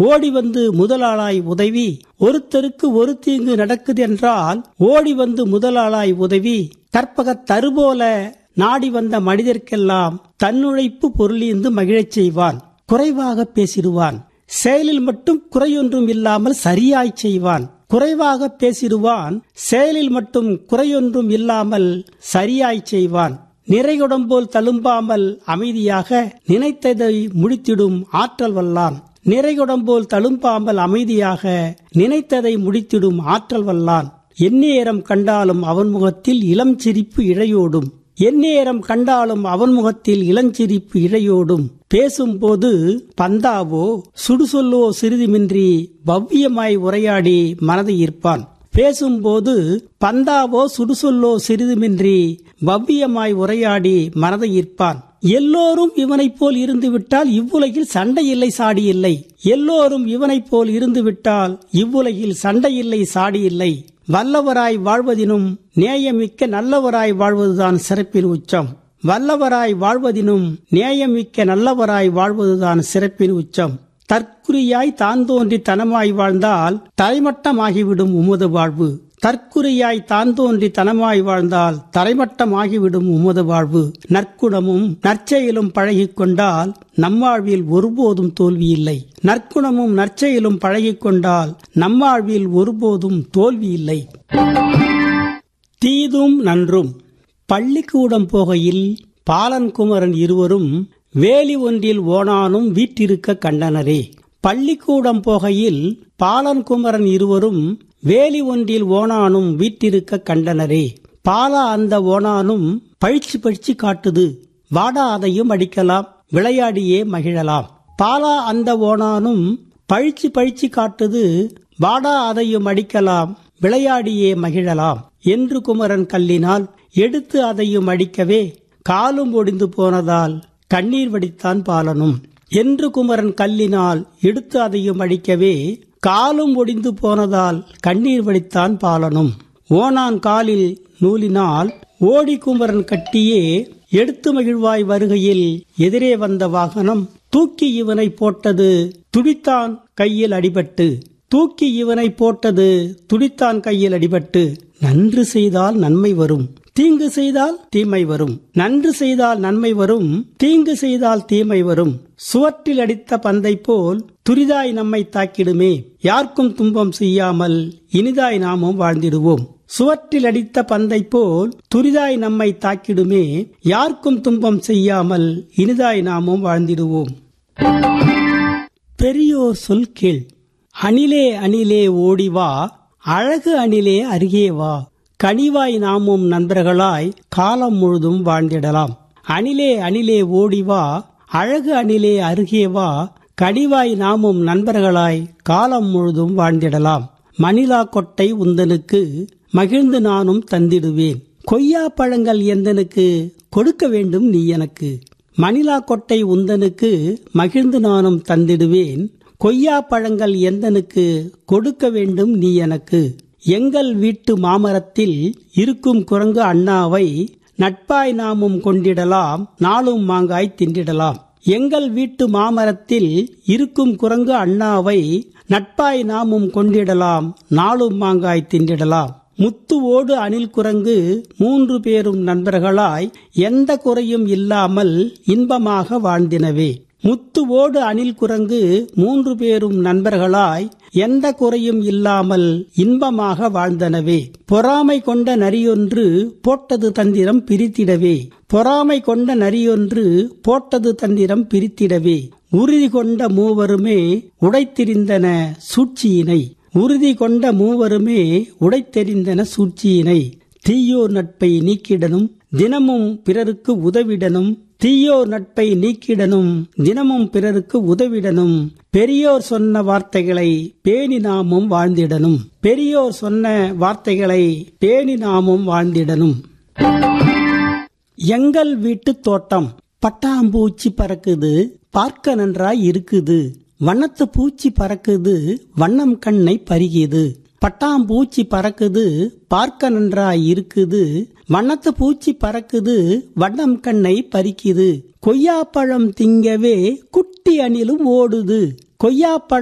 ஓடி வந்து முதலாளாய் உதவி ஒருத்தருக்கு ஒரு தீங்கு நடக்குது என்றால் ஓடி வந்து முதலாளாய் உதவி கற்பகத் தருபோல நாடி வந்த மனிதர்க்கெல்லாம் தன்னுழைப்பு பொருளீந்து மகிழச் செய்வான் குறைவாக பேசிடுவான் செயலில் மட்டும் குறையொன்றும் இல்லாமல் சரியாய் செய்வான் குறைவாக பேசிடுவான் செயலில் மட்டும் குறையொன்றும் இல்லாமல் சரியாய் செய்வான் நிறைகுடம் போல் தழும்பாமல் அமைதியாக நினைத்ததை முடித்திடும் ஆற்றல் வல்லான் நிறைகுடம் போல் தழும்பாமல் அமைதியாக நினைத்ததை முடித்திடும் ஆற்றல் வல்லான் எந்நேரம் கண்டாலும் அவன் முகத்தில் இளம் சிரிப்பு இழையோடும் எந்நேரம் கண்டாலும் அவன் முகத்தில் இளஞ்சிரிப்பு இழையோடும் பேசும்போது பந்தாவோ சுடுசொல்லோ சிறிதுமின்றி பவ்யமாய் உரையாடி மனதை ஈர்ப்பான் பேசும்போது பந்தாவோ சுடுசொல்லோ சிறிதுமின்றி பவ்யமாய் உரையாடி மனதை ஈர்ப்பான் எல்லோரும் இவனைப் போல் இருந்துவிட்டால் இவ்வுலகில் சண்டை இல்லை சாடி இல்லை எல்லோரும் இவனைப் போல் இருந்துவிட்டால் இவ்வுலகில் சண்டை இல்லை சாடி இல்லை வல்லவராய் வாழ்வதினும் நேயமிக்க நல்லவராய் வாழ்வதுதான் சிறப்பின் உச்சம் வல்லவராய் வாழ்வதினும் நேயமிக்க நல்லவராய் வாழ்வதுதான் சிறப்பின் உச்சம் தற்குறியாய் தான் தோன்றி தனமாய் வாழ்ந்தால் தரைமட்டமாகிவிடும் உமது வாழ்வு தற்குறியாய் தான் தோன்றி தனமாய் வாழ்ந்தால் தரைமட்டமாகிவிடும் உமது வாழ்வு நற்குணமும் நற்செயலும் பழகிக் கொண்டால் நம்மாழ்வில் ஒருபோதும் தோல்வி இல்லை நற்குணமும் நற்செயலும் பழகிக் கொண்டால் நம்மாழ்வில் ஒருபோதும் தோல்வி இல்லை தீதும் நன்றும் பள்ளிக்கூடம் போகையில் பாலன் குமரன் இருவரும் வேலி ஒன்றில் ஓனானும் வீற்றிருக்க கண்டனரே பள்ளிக்கூடம் போகையில் பாலன் குமரன் இருவரும் வேலி ஒன்றில் ஓனானும் வீற்றிருக்க கண்டனரே பாலா அந்த ஓனானும் பழிச்சு பழிச்சு காட்டுது வாடா அதையும் அடிக்கலாம் விளையாடியே மகிழலாம் பாலா அந்த ஓனானும் பழிச்சு பழிச்சு காட்டுது வாடா அதையும் அடிக்கலாம் விளையாடியே மகிழலாம் என்று குமரன் கல்லினால் எடுத்து அதையும் அடிக்கவே காலும் ஒடிந்து போனதால் கண்ணீர் வடித்தான் பாலனும் என்று குமரன் கல்லினால் எடுத்து அதையும் அடிக்கவே காலும் ஒடிந்து போனதால் கண்ணீர் வடித்தான் பாலனும் ஓனான் காலில் நூலினால் ஓடி குமரன் கட்டியே எடுத்து மகிழ்வாய் வருகையில் எதிரே வந்த வாகனம் தூக்கி இவனை போட்டது துடித்தான் கையில் அடிபட்டு தூக்கி இவனை போட்டது துடித்தான் கையில் அடிபட்டு நன்று செய்தால் நன்மை வரும் தீங்கு செய்தால் தீமை வரும் நன்று செய்தால் நன்மை வரும் தீங்கு செய்தால் தீமை வரும் சுவற்றில் அடித்த பந்தை போல் துரிதாய் நம்மை தாக்கிடுமே யாருக்கும் துன்பம் செய்யாமல் இனிதாய் நாமும் வாழ்ந்திடுவோம் சுவற்றில் அடித்த பந்தை போல் துரிதாய் நம்மை தாக்கிடுமே யாருக்கும் துன்பம் செய்யாமல் இனிதாய் நாமும் வாழ்ந்திடுவோம் பெரியோர் சொல் கேள் அணிலே அணிலே ஓடி வா அழகு அணிலே அருகே வா கனிவாய் நாமும் நண்பர்களாய் காலம் முழுதும் வாழ்ந்திடலாம் அணிலே அணிலே ஓடி வா அழகு அணிலே அருகே வா கனிவாய் நாமும் நண்பர்களாய் காலம் முழுதும் வாழ்ந்திடலாம் மணிலா கொட்டை உந்தனுக்கு மகிழ்ந்து நானும் தந்திடுவேன் கொய்யா பழங்கள் எந்தனுக்கு கொடுக்க வேண்டும் நீ எனக்கு மணிலா கொட்டை உந்தனுக்கு மகிழ்ந்து நானும் தந்திடுவேன் கொய்யா பழங்கள் எந்தனுக்கு கொடுக்க வேண்டும் நீ எனக்கு எங்கள் வீட்டு மாமரத்தில் இருக்கும் குரங்கு அண்ணாவை நட்பாய் நாமும் கொண்டிடலாம் நாளும் மாங்காய் திண்டிடலாம் எங்கள் வீட்டு மாமரத்தில் இருக்கும் குரங்கு அண்ணாவை நட்பாய் நாமும் கொண்டிடலாம் நாளும் மாங்காய் திண்டிடலாம் முத்துவோடு அணில் குரங்கு மூன்று பேரும் நண்பர்களாய் எந்த குறையும் இல்லாமல் இன்பமாக வாழ்ந்தினவே முத்துவோடு அணில் குரங்கு மூன்று பேரும் நண்பர்களாய் எந்த குறையும் இல்லாமல் இன்பமாக வாழ்ந்தனவே பொறாமை கொண்ட நரியொன்று போட்டது தந்திரம் பிரித்திடவே பொறாமை கொண்ட நரியொன்று போட்டது தந்திரம் பிரித்திடவே உறுதி கொண்ட மூவருமே உடைத்திரிந்தன சூழ்ச்சியினை உறுதி கொண்ட மூவருமே உடைத்தெறிந்தன சூழ்ச்சியினை தீயோர் நட்பை நீக்கிடனும் தினமும் பிறருக்கு உதவிடனும் தீயோர் நட்பை நீக்கிடனும் தினமும் பிறருக்கு உதவிடனும் பெரியோர் சொன்ன வார்த்தைகளை பேணி நாமும் வாழ்ந்திடனும் பெரியோர் சொன்ன வார்த்தைகளை பேணி நாமும் வாழ்ந்திடனும் எங்கள் வீட்டு தோட்டம் பட்டாம்பூச்சி பறக்குது பார்க்க நன்றாய் இருக்குது வண்ணத்து பூச்சி பறக்குது வண்ணம் கண்ணை பருகியது பட்டாம்பூச்சி பறக்குது பார்க்க நன்றாய் இருக்குது வண்ணத்து பூச்சி பறக்குது வண்ணம் கண்ணை பறிக்குது கொய்யாப்பழம் திங்கவே குட்டி அணிலும் ஓடுது கொய்யாப்பழம்